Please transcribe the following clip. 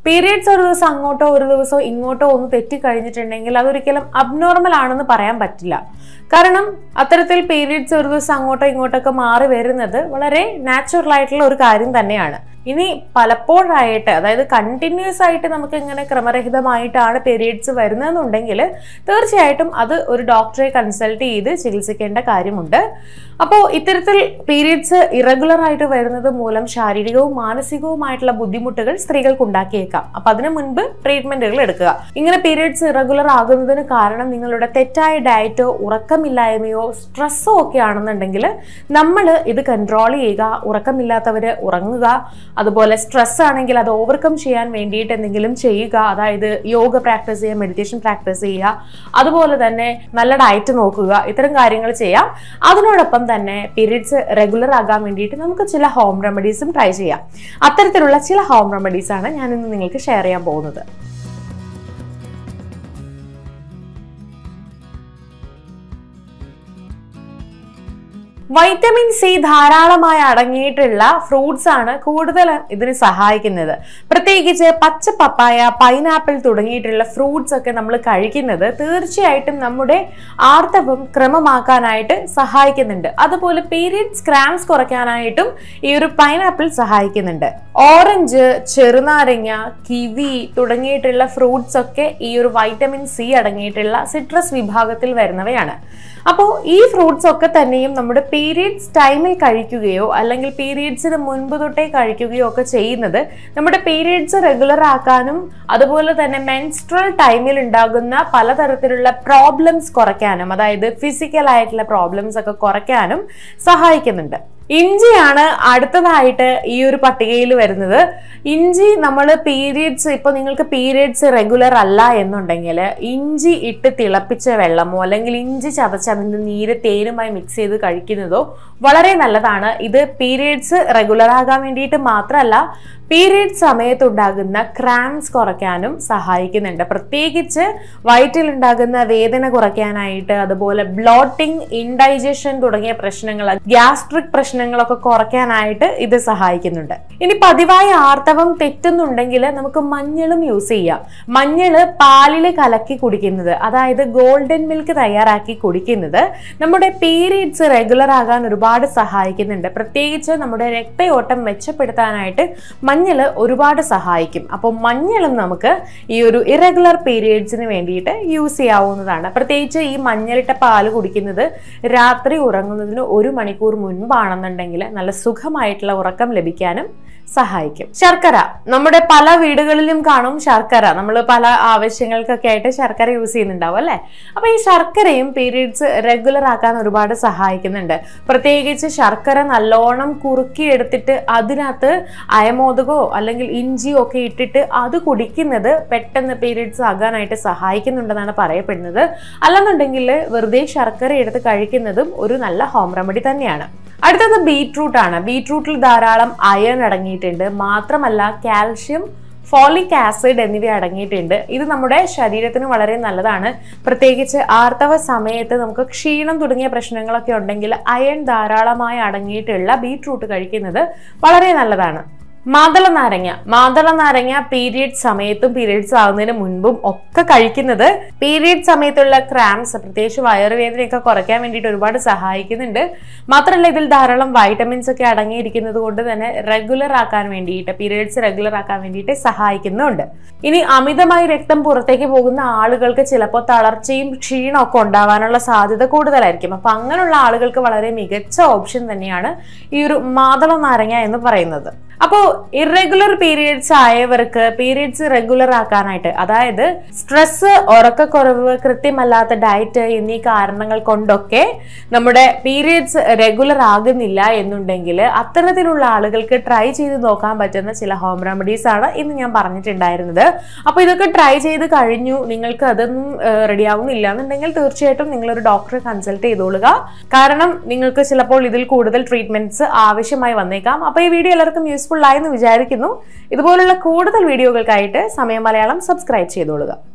periods ഒരു ദിവസം അങ്ങോട്ടോ ഒരു ദിവസം ഇങ്ങോട്ടോ ഒന്ന് തെറ്റിക്കഴിഞ്ഞിട്ടുണ്ടെങ്കിൽ അതൊരിക്കലും അബ്നോർമൽ ആണെന്ന് പറയാൻ പറ്റില്ല കാരണം അത്തരത്തിൽ പീരിയഡ്സ് ഒരു ദിവസം അങ്ങോട്ടോ ഇങ്ങോട്ടൊക്കെ മാറി വരുന്നത് വളരെ നാച്ചുറൽ ആയിട്ടുള്ള ഒരു കാര്യം തന്നെയാണ് ഇനി പലപ്പോഴായിട്ട് അതായത് കണ്ടിന്യൂസ് ആയിട്ട് നമുക്ക് ഇങ്ങനെ ക്രമരഹിതമായിട്ടാണ് പീരിയഡ്സ് വരുന്നതെന്നുണ്ടെങ്കിൽ തീർച്ചയായിട്ടും അത് ഒരു ഡോക്ടറെ കൺസൾട്ട് ചെയ്ത് ചികിത്സിക്കേണ്ട കാര്യമുണ്ട് അപ്പോൾ ഇത്തരത്തിൽ പീരിയഡ്സ് ഇറഗുലർ ആയിട്ട് വരുന്നത് മൂലം ശാരീരികവും മാനസികവുമായിട്ടുള്ള ബുദ്ധിമുട്ടുകൾ സ്ത്രീകൾക്ക് ഉണ്ടാക്കിയേക്കാം അപ്പൊ അതിനു മുൻപ് ട്രീറ്റ്മെന്റുകൾ എടുക്കുക ഇങ്ങനെ പീരിയഡ്സ് ഇറഗുലർ ആകുന്നതിന് കാരണം നിങ്ങളുടെ തെറ്റായ ഡയറ്റോ ഉറക്കമില്ലായ്മയോ സ്ട്രെസ്സോ ഒക്കെ ആണെന്നുണ്ടെങ്കിൽ നമ്മൾ ഇത് കൺട്രോൾ ചെയ്യുക ഉറക്കമില്ലാത്തവര് ഉറങ്ങുക അതുപോലെ സ്ട്രെസ് ആണെങ്കിൽ അത് ഓവർകം ചെയ്യാൻ വേണ്ടിയിട്ട് എന്തെങ്കിലും ചെയ്യുക അതായത് യോഗ പ്രാക്ടീസ് ചെയ്യുക മെഡിറ്റേഷൻ പ്രാക്ടീസ് ചെയ്യുക അതുപോലെ തന്നെ നല്ല ഡയറ്റ് നോക്കുക ഇത്തരം കാര്യങ്ങൾ ചെയ്യാം അതിനോടൊപ്പം തന്നെ പീരീഡ്സ് റെഗുലർ ആകാൻ വേണ്ടിയിട്ട് നമുക്ക് ചില ഹോം റെമഡീസും ട്രൈ ചെയ്യാം അത്തരത്തിലുള്ള ചില ഹോം റെമഡീസ് ആണ് ഞാൻ ഇന്ന് നിങ്ങൾക്ക് ഷെയർ ചെയ്യാൻ പോകുന്നത് വൈറ്റമിൻ സി ധാരാളമായി അടങ്ങിയിട്ടുള്ള ഫ്രൂട്ട്സ് ആണ് കൂടുതൽ ഇതിന് സഹായിക്കുന്നത് പ്രത്യേകിച്ച് പച്ച പപ്പായ പൈനാപ്പിൾ തുടങ്ങിയിട്ടുള്ള ഫ്രൂട്ട്സ് ഒക്കെ നമ്മൾ കഴിക്കുന്നത് തീർച്ചയായിട്ടും നമ്മുടെ ആർത്തവം ക്രമമാക്കാനായിട്ട് സഹായിക്കുന്നുണ്ട് അതുപോലെ പീരിയഡ്സ് ക്രാംസ് കുറയ്ക്കാനായിട്ടും ഈ ഒരു പൈനാപ്പിൾ സഹായിക്കുന്നുണ്ട് ഓറഞ്ച് ചെറുനാരങ്ങ കിവി തുടങ്ങിയിട്ടുള്ള ഫ്രൂട്ട്സ് ഒക്കെ ഈ ഒരു വൈറ്റമിൻ സി അടങ്ങിയിട്ടുള്ള സിട്രസ് വിഭാഗത്തിൽ വരുന്നവയാണ് അപ്പോൾ ഈ ഫ്രൂട്ട്സ് ഒക്കെ തന്നെയും നമ്മുടെ പീരിയഡ്സ് ടൈമിൽ കഴിക്കുകയോ അല്ലെങ്കിൽ പീരിയഡ്സിന് മുൻപ് തൊട്ടേ കഴിക്കുകയോ ഒക്കെ ചെയ്യുന്നത് നമ്മുടെ പീരിയഡ്സ് റെഗുലർ ആക്കാനും അതുപോലെ തന്നെ മെൻസ്ട്രൽ ടൈമിൽ ഉണ്ടാകുന്ന പലതരത്തിലുള്ള പ്രോബ്ലംസ് കുറയ്ക്കാനും അതായത് ഫിസിക്കൽ ആയിട്ടുള്ള പ്രോബ്ലംസ് ഒക്കെ കുറയ്ക്കാനും സഹായിക്കുന്നുണ്ട് ഇഞ്ചിയാണ് അടുത്തതായിട്ട് ഈ ഒരു പട്ടികയിൽ വരുന്നത് ഇഞ്ചി നമ്മൾ പീരിയഡ്സ് ഇപ്പോൾ നിങ്ങൾക്ക് പീരിയഡ്സ് റെഗുലർ അല്ല എന്നുണ്ടെങ്കിൽ ഇഞ്ചി ഇട്ട് തിളപ്പിച്ച വെള്ളമോ അല്ലെങ്കിൽ ഇഞ്ചി ചതച്ച് അതിൻ്റെ നീര് തേനുമായി മിക്സ് ചെയ്ത് കഴിക്കുന്നതോ വളരെ നല്ലതാണ് ഇത് പീരിയഡ്സ് റെഗുലർ ആകാൻ വേണ്ടിയിട്ട് മാത്രമല്ല പീരിയഡ് സമയത്തുണ്ടാകുന്ന ക്രാംസ് കുറയ്ക്കാനും സഹായിക്കുന്നുണ്ട് പ്രത്യേകിച്ച് വയറ്റിലുണ്ടാകുന്ന വേദന കുറയ്ക്കാനായിട്ട് അതുപോലെ ബ്ലോട്ടിംഗ് ഇൻഡൈജഷൻ തുടങ്ങിയ പ്രശ്നങ്ങൾ ഗ്യാസ്ട്രിക് പ്രശ്നങ്ങളൊക്കെ കുറയ്ക്കാനായിട്ട് ഇത് സഹായിക്കുന്നുണ്ട് ഇനി പതിവായ ആർത്തവം തെറ്റുന്നുണ്ടെങ്കിൽ നമുക്ക് മഞ്ഞളും യൂസ് ചെയ്യാം മഞ്ഞള് പാലിൽ കലക്കി കുടിക്കുന്നത് അതായത് ഗോൾഡൻ മിൽക്ക് തയ്യാറാക്കി കുടിക്കുന്നത് നമ്മുടെ പീരിയഡ്സ് റെഗുലർ ആകാൻ ഒരുപാട് സഹായിക്കുന്നുണ്ട് പ്രത്യേകിച്ച് നമ്മുടെ രക്തയോട്ടം മെച്ചപ്പെടുത്താനായിട്ട് മഞ്ഞൾ ഒരുപാട് സഹായിക്കും അപ്പോൾ മഞ്ഞളും നമുക്ക് ഈ ഒരു ഇറഗുലർ പീരിയഡ്സിന് വേണ്ടിയിട്ട് യൂസ് ചെയ്യാവുന്നതാണ് പ്രത്യേകിച്ച് ഈ മഞ്ഞളിട്ട പാല് കുടിക്കുന്നത് രാത്രി ഉറങ്ങുന്നതിന് ഒരു മണിക്കൂർ മുൻപാണെന്നുണ്ടെങ്കിൽ നല്ല സുഖമായിട്ടുള്ള ഉറക്കം ലഭിക്കാനും സഹായിക്കും ശർക്കര നമ്മുടെ പല വീടുകളിലും കാണും ശർക്കര നമ്മൾ പല ആവശ്യങ്ങൾക്കൊക്കെ ആയിട്ട് ശർക്കര യൂസ് ചെയ്യുന്നുണ്ടാവും അല്ലേ അപ്പൊ ഈ ശർക്കരയും പീരീഡ്സ് റെഗുലർ ആക്കാൻ ഒരുപാട് സഹായിക്കുന്നുണ്ട് പ്രത്യേകിച്ച് ശർക്കര നല്ലോണം കുറുക്കി എടുത്തിട്ട് അതിനകത്ത് അയമോദകോ അല്ലെങ്കിൽ ഇഞ്ചിയോ ഒക്കെ ഇട്ടിട്ട് അത് കുടിക്കുന്നത് പെട്ടെന്ന് പീരീഡ്സ് ആകാനായിട്ട് സഹായിക്കുന്നുണ്ടെന്നാണ് പറയപ്പെടുന്നത് അല്ലെന്നുണ്ടെങ്കിൽ വെറുതെ ശർക്കര എടുത്ത് കഴിക്കുന്നതും ഒരു നല്ല ഹോം റെമഡി തന്നെയാണ് അടുത്തത് ബീട്രൂട്ട് ആണ് ബീട്രൂട്ടിൽ ധാരാളം അയൺ അടങ്ങിയിട്ടുണ്ട് മാത്രമല്ല കാൽഷ്യം ഫോളിക് ആസിഡ് എന്നിവ അടങ്ങിയിട്ടുണ്ട് ഇത് നമ്മുടെ ശരീരത്തിന് വളരെ നല്ലതാണ് പ്രത്യേകിച്ച് ആർത്തവ സമയത്ത് നമുക്ക് ക്ഷീണം തുടങ്ങിയ പ്രശ്നങ്ങളൊക്കെ ഉണ്ടെങ്കിൽ അയൺ ധാരാളമായി അടങ്ങിയിട്ടുള്ള ബീട്രൂട്ട് കഴിക്കുന്നത് വളരെ നല്ലതാണ് മാതള നാരങ്ങ മാതള നാരങ്ങ പീരിയഡ് സമയത്തും പീരിയഡ്സ് ആകുന്നതിന് മുൻപും ഒക്കെ കഴിക്കുന്നത് പീരിയഡ് സമയത്തുള്ള ക്രാംസ് പ്രത്യേകിച്ച് വയറുവേദനയൊക്കെ കുറയ്ക്കാൻ വേണ്ടിയിട്ട് ഒരുപാട് സഹായിക്കുന്നുണ്ട് മാത്രമല്ല ഇതിൽ ധാരാളം വൈറ്റമിൻസ് ഒക്കെ അടങ്ങിയിരിക്കുന്നത് കൊണ്ട് തന്നെ റെഗുലർ ആക്കാൻ വേണ്ടിയിട്ട് പീരിയഡ്സ് റെഗുലർ ആക്കാൻ വേണ്ടിയിട്ട് സഹായിക്കുന്നുണ്ട് ഇനി അമിതമായി രക്തം പുറത്തേക്ക് പോകുന്ന ആളുകൾക്ക് ചിലപ്പോൾ തളർച്ചയും ക്ഷീണവും ഒക്കെ ഉണ്ടാവാനുള്ള സാധ്യത കൂടുതലായിരിക്കും അപ്പൊ അങ്ങനെയുള്ള ആളുകൾക്ക് വളരെ മികച്ച ഓപ്ഷൻ തന്നെയാണ് ഈ ഒരു മാതള നാരങ്ങ എന്ന് പറയുന്നത് അപ്പോൾ ഇറഗുലർ പീരിയഡ്സ് ആയവർക്ക് പീരിയഡ്സ് റെഗുലർ ആക്കാനായിട്ട് അതായത് സ്ട്രെസ് ഉറക്കക്കുറവ് കൃത്യമല്ലാത്ത ഡയറ്റ് എന്നീ കാരണങ്ങൾ കൊണ്ടൊക്കെ നമ്മുടെ പീരിയഡ്സ് റെഗുലർ ആകുന്നില്ല എന്നുണ്ടെങ്കിൽ അത്തരത്തിലുള്ള ആളുകൾക്ക് ട്രൈ ചെയ്ത് നോക്കാൻ പറ്റുന്ന ചില ഹോം റെമഡീസ് ആണ് ഇന്ന് ഞാൻ പറഞ്ഞിട്ടുണ്ടായിരുന്നത് അപ്പോൾ ഇതൊക്കെ ട്രൈ ചെയ്ത് കഴിഞ്ഞു നിങ്ങൾക്ക് അതൊന്നും റെഡി ആവുന്നില്ല എന്നുണ്ടെങ്കിൽ തീർച്ചയായിട്ടും നിങ്ങളൊരു ഡോക്ടറെ കൺസൾട്ട് ചെയ്തോളുക കാരണം നിങ്ങൾക്ക് ചിലപ്പോൾ ഇതിൽ കൂടുതൽ ട്രീറ്റ്മെന്റ്സ് ആവശ്യമായി വന്നേക്കാം അപ്പോൾ ഈ വീഡിയോ എല്ലാവർക്കും യൂസ്ഫുൾ ആയെന്ന് വിചാരിക്കുന്നു ഇതുപോലുള്ള കൂടുതൽ വീഡിയോകൾക്കായിട്ട് സമയം മലയാളം സബ്സ്ക്രൈബ് ചെയ്തോളുക